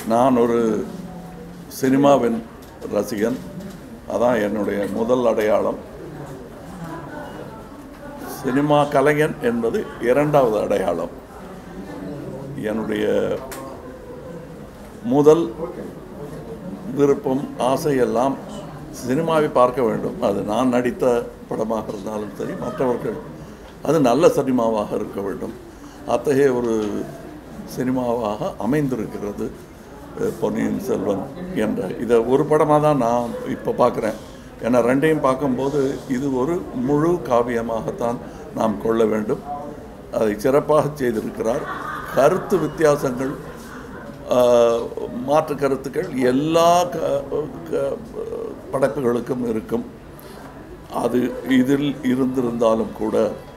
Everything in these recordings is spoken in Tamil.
நான் ஒரு சினிமாவின் ரசிகன் அதான் என்னுடைய முதல் அடையாளம் சினிமா கலைஞன் என்பது இரண்டாவது அடையாளம் என்னுடைய முதல் விருப்பம் ஆசை எல்லாம் சினிமாவை பார்க்க வேண்டும் அது நான் நடித்த படமாக இருந்தாலும் சரி மற்றவர்கள் அது நல்ல சினிமாவாக இருக்க வேண்டும் அத்தகைய ஒரு சினிமாவாக அமைந்திருக்கிறது அஹ், பொன்னியின் செல்வன் என்ற இதை ஒரு படமாக தான் நான் இப்போ பார்க்குறேன் ஏன்னா ரெண்டையும் பார்க்கும்போது இது ஒரு முழு காவியமாகத்தான் நாம் கொள்ள வேண்டும் அதை சிறப்பாக செய்திருக்கிறார் கருத்து வித்தியாசங்கள் ஆஹ், மாற்று கருத்துக்கள் எல்லா க- க- படைப்புகளுக்கும் இருக்கும் அது இதில் இருந்திருந்தாலும் கூட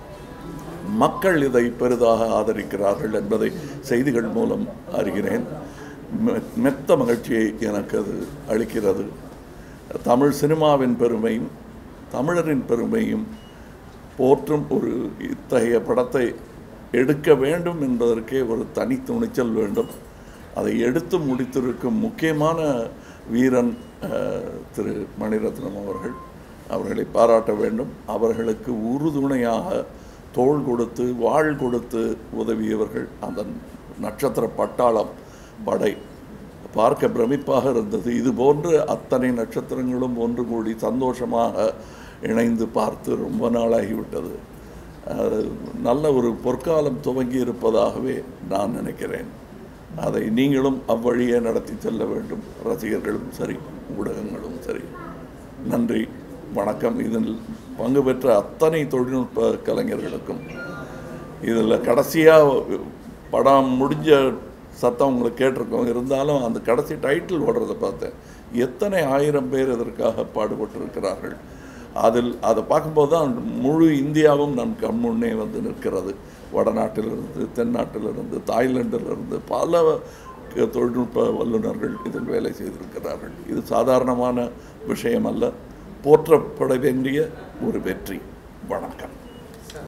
மக்கள் இதை பெரிதாக ஆதரிக்கிறார்கள் என்பதை செய்திகள் மூலம் அறிகிறேன் மெ- மெத்த மகிழ்ச்சியை எனக்கு அது அளிக்கிறது தமிழ் சினிமாவின் பெருமையும் தமிழரின் பெருமையும் போற்றும் ஒரு இத்தகைய படத்தை எடுக்க வேண்டும் என்பதற்கே ஒரு தனி துணிச்சல் வேண்டும் அதை எடுத்து முடித்திருக்கும் முக்கியமான வீரன் அஹ், திரு மணிரத்னம் அவர்கள் அவர்களை பாராட்ட வேண்டும் அவர்களுக்கு உறுதுணையாக தோள் கொடுத்து வாழ் கொடுத்து உதவியவர்கள் அந்த நட்சத்திர பட்டாளம் படை பார்க்க பிரமிப்பாக இருந்தது இது போன்று அத்தனை நட்சத்திரங்களும் ஒன்று கூடி சந்தோஷமாக இணைந்து பார்த்து ரொம்ப நாளாகிவிட்டது அது நல்ல ஒரு பொற்காலம் துவங்கி இருப்பதாகவே நான் நினைக்கிறேன் அதை நீங்களும் அவ்வழியே நடத்தி செல்ல வேண்டும் ரசிகர்களும் சரி ஊடகங்களும் சரி நன்றி வணக்கம் இதில் பங்கு பெற்ற அத்தனை தொழில்நுட்ப கலைஞர்களுக்கும் இதில் கடைசியாக படம் முடிஞ்ச சத்தம் உங்களுக்கு கேட்டிருக்கோம் இருந்தாலும் அந்த கடைசி டைட்டில் ஓடுறதை பார்த்தேன் எத்தனை ஆயிரம் பேர் இதற்காக பாடுபட்டிருக்கிறார்கள் அதில் அதை பார்க்கும்போது தான் முழு இந்தியாவும் நம் கண் முன்னே வந்து நிற்கிறது வடநாட்டிலிருந்து தென்னாட்டிலிருந்து தாய்லாந்திலிருந்து பல க- தொழில்நுட்ப வல்லுநர்கள் இதில் வேலை செய்திருக்கிறார்கள் இது சாதாரணமான விஷயம் அல்ல போற்றப்பட வேண்டிய ஒரு வெற்றி வணக்கம்